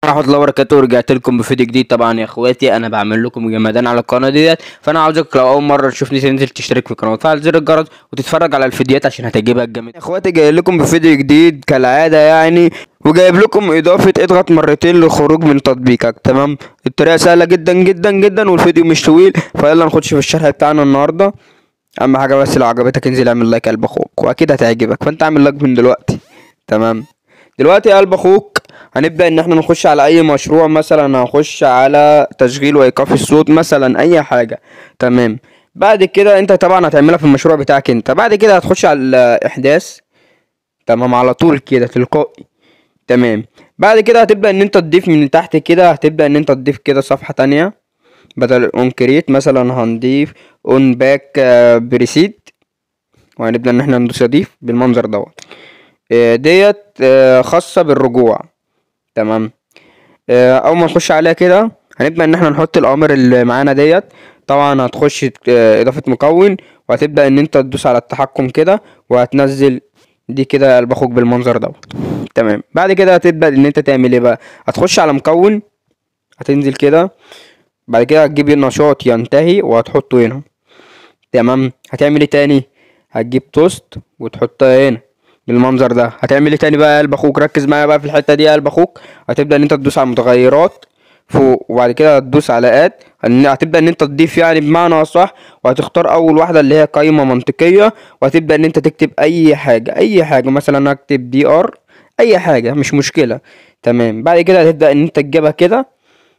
ورحمة الله وبركاته ورجعت لكم بفيديو جديد طبعا يا اخواتي انا بعمل لكم جمدان على القناة ديت فانا عاوزك لو اول مرة تشوفني تنزل تشترك في القناة وتفعل زر الجرس وتتفرج على الفيديوهات عشان هتعجبك جامد يا اخواتي جاي لكم بفيديو جديد كالعادة يعني وجايب لكم اضافة اضغط مرتين للخروج من تطبيقك تمام الطريقة سهلة جدا جدا جدا والفيديو مش طويل فيلا نخش في الشرح بتاعنا النهاردة اهم حاجة بس لو عجبتك انزل اعمل لايك قلب اخوك واكيد هتعجبك فانت اعمل لايك من دلوقتي تمام دلوقتي يا قلب اخوك هنبدأ ان احنا نخش على اي مشروع مثلا هنخش على تشغيل وايقاف الصوت مثلا اي حاجة تمام بعد كده انت طبعا هتعملها في المشروع بتاعك انت بعد كده هتخش على الاحداث تمام على طول كده تلقائي تمام بعد كده هتبدأ ان انت تضيف من تحت كده هتبدأ ان انت تضيف كده صفحة تانية بدل اون كريت مثلا هنضيف اون باك بريسيد وهنبدأ ان احنا ندوس اضيف بالمنظر دوت آه، ديت آه، خاصة بالرجوع تمام آه، اول ما نخش عليها كده هنبدأ ان احنا نحط الاوامر اللي معانا ديت طبعا هتخش آه، اضافة مكون وهتبدأ ان انت تدوس على التحكم كده وهتنزل دي كده قلب اخوك بالمنظر دوت تمام بعد كده هتبدأ ان انت تعمل ايه بقى هتخش على مكون هتنزل كده بعد كده هتجيب النشاط ينتهي وهتحطه هنا تمام هتعمل ايه تاني هتجيب توست وتحطها هنا بالمنظر ده هتعمل ايه تاني بقى يا قلب اخوك ركز معايا بقى في الحته دي يا قلب اخوك هتبدا ان انت تدوس على المتغيرات فوق وبعد كده هتدوس على اد هتبدا ان انت تضيف يعني بمعنى اصح وهتختار اول واحده اللي هي قائمه منطقيه وهتبدا ان انت تكتب اي حاجه اي حاجه مثلا اكتب دي ار اي حاجه مش مشكله تمام بعد كده هتبدا ان انت تجيبها كده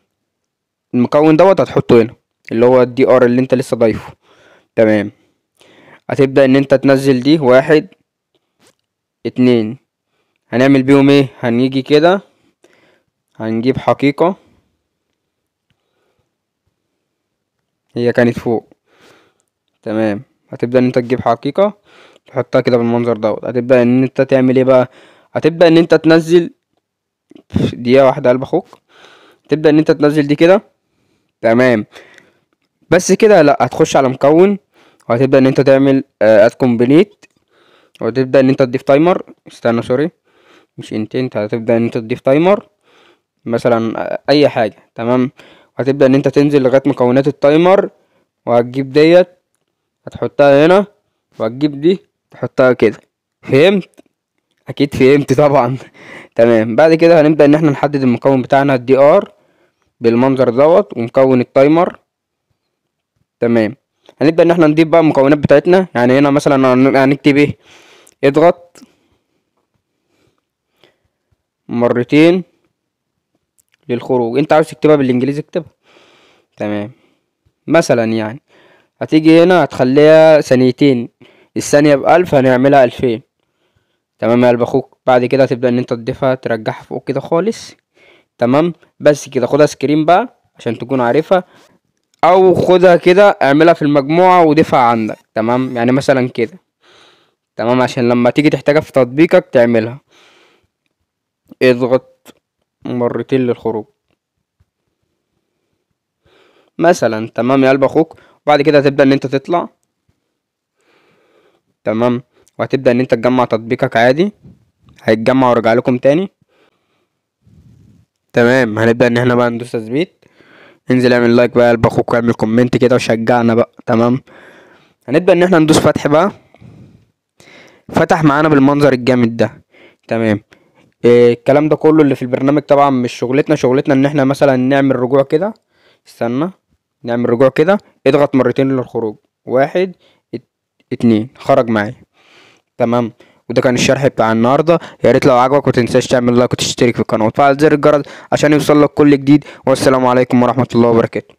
المكون دوت هتحطه هنا اللي هو الدي ار اللي انت لسه ضايفه تمام هتبدأ ان انت تنزل دي واحد اتنين هنعمل بيهم ايه هنيجي كده هنجيب حقيقة هي كانت فوق تمام هتبدأ ان انت تجيب حقيقة تحطها كده بالمنظر دوت هتبدأ ان انت تعمل ايه بقى هتبدأ ان انت تنزل دقيقة واحدة قلب اخوك تبدأ ان انت تنزل دي كده تمام بس كده لا هتخش على مكون وهتبدأ ان انت تعمل اد كومبليت وتبدأ ان انت تضيف تايمر استنى سوري مش انتنت هتبدأ ان انت تضيف تايمر مثلا آه، اي حاجة تمام وهتبدأ ان انت تنزل لغاية مكونات التايمر وهتجيب ديت هتحطها هنا وهتجيب دي تحطها كده فهمت اكيد فهمت طبعا تمام بعد كده هنبدأ ان احنا نحدد المكون بتاعنا الدي ار بالمنظر دوت ومكون التايمر تمام هنبدأ ان احنا نضيف بقى المكونات بتاعتنا يعني هنا مثلا هن- هنكتب ايه اضغط مرتين للخروج انت عاوز تكتبها بالانجليزي اكتبها تمام مثلا يعني هتيجي هنا هتخليها ثانيتين الثانية بألف هنعملها ألفين تمام يا قلب اخوك بعد كده هتبدأ ان انت تضيفها ترجعها فوق كده خالص تمام بس كده خدها سكرين بقى عشان تكون عارفها او خدها كده اعملها في المجموعة وضيفها عندك تمام يعني مثلا كده تمام عشان لما تيجي تحتاجها في تطبيقك تعملها اضغط مرتين للخروج مثلا تمام يا قلب اخوك وبعد كده هتبدأ ان انت تطلع تمام وهتبدأ ان انت تجمع تطبيقك عادي هيتجمع وارجع لكم تاني تمام هنبدأ ان احنا بقى ندوس تثبيت انزل اعمل لايك بقى يا قلب اخوك واعمل كومنت كده وشجعنا بقى تمام هنبدأ ان احنا ندوس فتح بقى فتح معانا بالمنظر الجامد ده تمام إيه الكلام ده كله اللي في البرنامج طبعا مش شغلتنا شغلتنا ان احنا مثلا نعمل رجوع كده استنى نعمل رجوع كده اضغط مرتين للخروج واحد ات- اتنين خرج معايا تمام وده كان الشرح بتاع النهارده يا ريت لو عجبك متنساش تعمل لايك وتشترك في القناه وتفعل زر الجرس عشان يوصلك كل جديد والسلام عليكم ورحمه الله وبركاته